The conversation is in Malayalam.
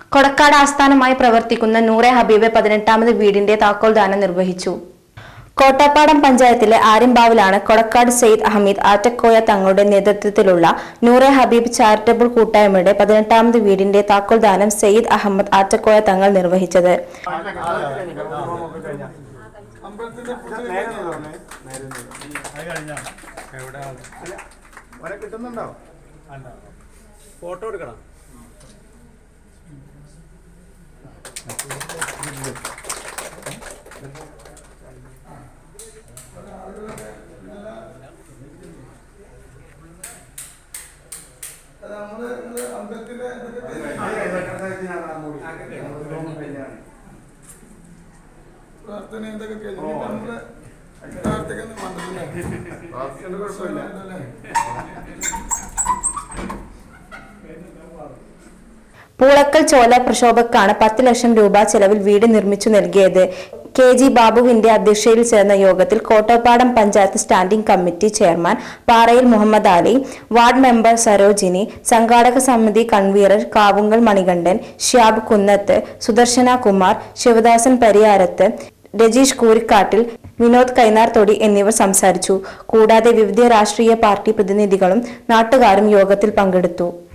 കൊടക്കാട് ആസ്ഥാനമായി പ്രവർത്തിക്കുന്ന നൂറെ ഹബീബ് പതിനെട്ടാമത് വീടിന്റെ താക്കോൽദാനം നിർവഹിച്ചു കോട്ടാപ്പാടം പഞ്ചായത്തിലെ ആര്യമ്പാവിലാണ് കൊടക്കാട് സെയ്ദ് അഹമ്മദ് ആറ്റക്കോയ തങ്ങളുടെ നേതൃത്വത്തിലുള്ള നൂറെ ഹബീബ് ചാരിറ്റബിൾ കൂട്ടായ്മയുടെ പതിനെട്ടാമത് വീടിന്റെ താക്കോൽദാനം സെയ്ദ് അഹമ്മദ് ആറ്റക്കോയ തങ്ങൾ നിർവഹിച്ചത് കിട്ടുന്നുണ്ടോ ഫോട്ടോ എടുക്കണം പ്രാർത്ഥന എന്തൊക്കെ കഴിഞ്ഞു നമ്മള് പ്രാർത്ഥിക്കുന്ന മന്ത്രത്തിലെ കുഴപ്പമില്ല പൂളക്കൽ ചോല പ്രക്ഷോഭക്കാണ് പത്ത് ലക്ഷം രൂപ ചെലവിൽ വീട് നിർമ്മിച്ചു നൽകിയത് കെ ജി ബാബുവിന്റെ അധ്യക്ഷതയിൽ ചേർന്ന യോഗത്തിൽ Kottappadam panchayat standing committee chairman Parayil Muhammad Ali ward member Sarojini സംഘാടക സമിതി കൺവീനർ കാവുങ്കൽ മണികണ്ഠൻ ഷ്യാബ് കുന്നത്ത് സുദർശന കുമാർ ശിവദാസൻ പരിയാരത്ത് രജീഷ് കൂരിക്കാട്ടിൽ വിനോദ് കൈനാർതൊടി എന്നിവർ സംസാരിച്ചു കൂടാതെ വിവിധ രാഷ്ട്രീയ പാർട്ടി പ്രതിനിധികളും നാട്ടുകാരും യോഗത്തിൽ പങ്കെടുത്തു